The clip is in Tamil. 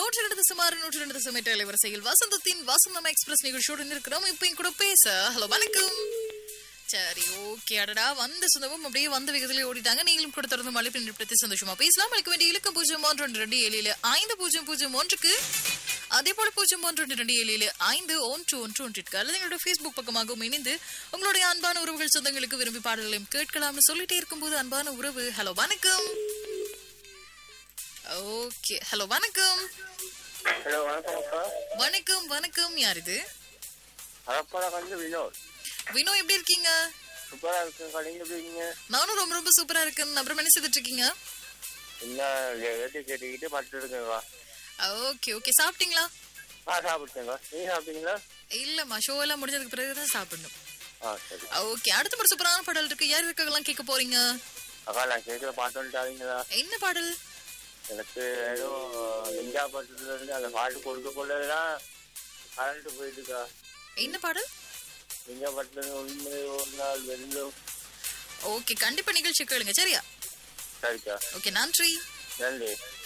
நூற்றி ரெண்டு சுமார் நூற்றி ரெண்டு தசம் எட்டு அலைவரிசையில் வசந்தத்தின் வசந்தம் எக்ஸ்பிரஸ் நிகழ்ச்சியோடு இருக்கிறோம் இப்போ என் கூட பேச ஹலோ வணக்கம் சரி ஓகே அடடா வந்த சொந்தமும் அப்படியே வந்த வேகத்திலே ஓடிட்டாங்க நீங்களும் கூட தொடர்ந்து மழை பின்பற்றி சந்தோஷமா பேசலாம் அளிக்க வேண்டிய இலக்கம் பூஜ்ஜியம் ஒன்று ரெண்டு ரெண்டு ஏழில் ஐந்து பூஜ்ஜியம் பூஜ்ஜியம் ஒன்றுக்கு அதே போல பூஜ்ஜியம் ஒன்று ரெண்டு ரெண்டு ஏழில் ஐந்து ஒன்று ஒன்று ஒன்றிற்கு அல்லது எங்களோட ஃபேஸ்புக் பக்கமாகவும் இணைந்து உங்களுடைய அன்பான உறவுகள் சொந்தங்களுக்கு விரும்பி பாடல்களையும் கேட்கலாம்னு சொல்லிட்டே இருக்கும்போது அன்பான உறவு ஹலோ வணக்கம் ஓகே ஹலோ வணக்கம் ஹலோ வணக்கம் அக்கா வணக்கம் வணக்கம் யார் இது அறப்படா வந்து வினோத் வினோ எப்படி இருக்கீங்க சூப்பரா இருக்குங்க நீங்க எப்படி இருக்கீங்க நானும் ரொம்ப ரொம்ப சூப்பரா இருக்கேன் அப்புறம் என்ன செய்துட்டு இருக்கீங்க என்ன ஏற்றி கேட்டுக்கிட்டு பட்டு இருக்குங்களா ஓகே ஓகே சாப்பிட்டீங்களா ஆ சாப்பிட்டேங்க நீங்க சாப்பிட்டீங்களா இல்லம்மா ஷோ எல்லாம் முடிஞ்சதுக்கு பிறகு தான் சாப்பிடணும் ஆ சரி ஓகே அடுத்த ஒரு சூப்பரான பாடல் இருக்கு யார் இருக்கலாம் கேட்க போறீங்க அக்கா நான் கேட்குற பாட்டு வந்துட்டாதீங்களா என்ன பாடல் எனக்கு ஏதோ இந்தியா பட்டத்துல இருந்து அந்த பாட்டு கொடுக்க கொள்ளதான் கரண்ட் போயிட்டுக்கா என்ன பாடல் இந்தியா பட்டது உண்மை ஒரு நாள் வெல்லும் ஓகே கண்டிப்பா நிகழ்ச்சி கேளுங்க சரியா சரிக்கா ஓகே நன்றி நன்றி